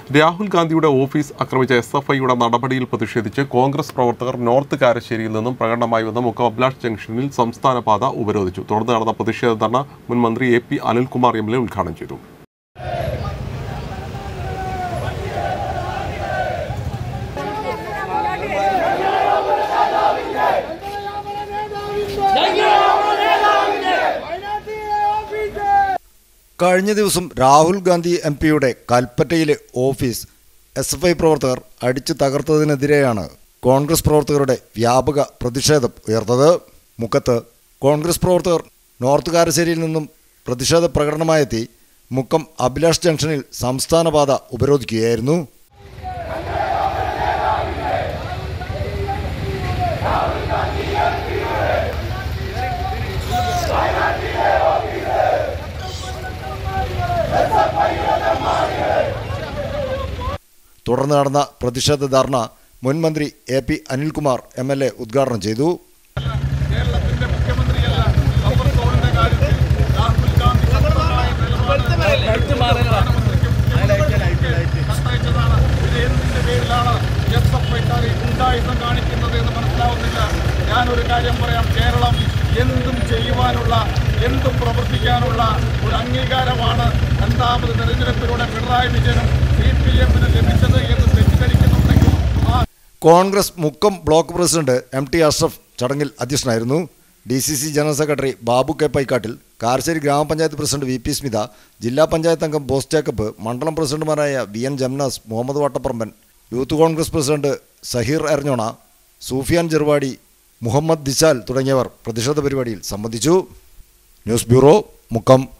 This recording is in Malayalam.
രാഹുൽ ഗാന്ധിയുടെ ഓഫീസ് ആക്രമിച്ച എസ് എഫ് ഐയുടെ നടപടിയിൽ പ്രതിഷേധിച്ച് കോൺഗ്രസ് പ്രവർത്തകർ നോർത്ത് കാരശ്ശേരിയിൽ നിന്നും പ്രകടനമായി വന്ന മുക്കം അബ്ലാഷ് ജംഗ്ഷനിൽ സംസ്ഥാന പാത ഉപരോധിച്ചു തുടർന്ന് നടന്ന പ്രതിഷേധ ധർണ മുൻ മന്ത്രി A P Anilkumar M L A ഉദ്ഘാടനം ചെയ്തു കഴിഞ്ഞ ദിവസം രാഹുൽ ഗാന്ധി എം പിയുടെ കൽപ്പറ്റയിലെ ഓഫീസ് എസ് എഫ് ഐ പ്രവർത്തകർ അടിച്ചു തകർത്തതിനെതിരെയാണ് കോൺഗ്രസ് പ്രവർത്തകരുടെ വ്യാപക പ്രതിഷേധം ഉയർന്നത് മുക്കത്ത് കോൺഗ്രസ് പ്രവർത്തകർ നോർത്ത് കാരശ്ശേരിയിൽ നിന്നും പ്രതിഷേധ പ്രകടനമായെത്തി മുക്കം അഭിലാഷ് ജംഗ്ഷനിൽ സംസ്ഥാന പാത ഉപരോധിക്കുകയായിരുന്നു തുടർന്ന് നടന്ന പ്രതിഷേധ ധർണ മുൻ മന്ത്രി A P Anilkumar M L A ഉദ്ഘാടനം ചെയ്തു കേരളത്തിന്റെ മുഖ്യമന്ത്രിയല്ല റബ്ബർ തോടിന്റെ കാര്യത്തിൽ രാഹുൽ ഗാന്ധി ശക്തമായ നിലപാട് പ്രധാനമന്ത്രിക്കും മുഖ്യമന്ത്രിക്കും കത്തയച്ചതാണ് ഇത് എന്തിന്റെ പേരിലാണ് എസ് എഫ് ഐക്കാരെ ഗുണ്ടായുധം കാണിക്കുന്നത് എന്ന് മനസ്സിലാവുന്നില്ല ഞാനൊരു കാര്യം പറയാം കേരളം എന്തും ചെയ്യുവാനുള്ള എന്തും പ്രവർത്തിക്കാനുള്ള ഒരു അംഗീകാരമാണ് രണ്ടാമത് തെരഞ്ഞെടുപ്പിലൂടെ പിണറായി വിജയനും സി പി എമ്മിന് ലഭിച്ചത് എന്ന് തെറ്റിദ്ധരിക്കുന്നുണ്ടെങ്കിൽ ആ Congress Mukkam block president M T Ashraf ചടങ്ങിൽ അധ്യക്ഷനായിരുന്നു D C C general secretary Babu K Paikkattil Karassery ഗ്രാമപഞ്ചായത്ത് പ്രസിഡന്റ് വി പി സ്മിത ജില്ലാ പഞ്ചായത്ത് അംഗം ബോസ് ജേക്കബ് മണ്ഡലം പ്രസിഡന്റുമാരായ V N Jamnas Muhammad Vattapparamban youth Congress president Saheer Eranjona Sufiyan Cheruvadi Muhammad Dishal തുടങ്ങിയവർ പ്രതിഷേധ പരിപാടിയിൽ സംബന്ധിച്ചു ന്യൂസ് ബ്യൂറോ മുക്കം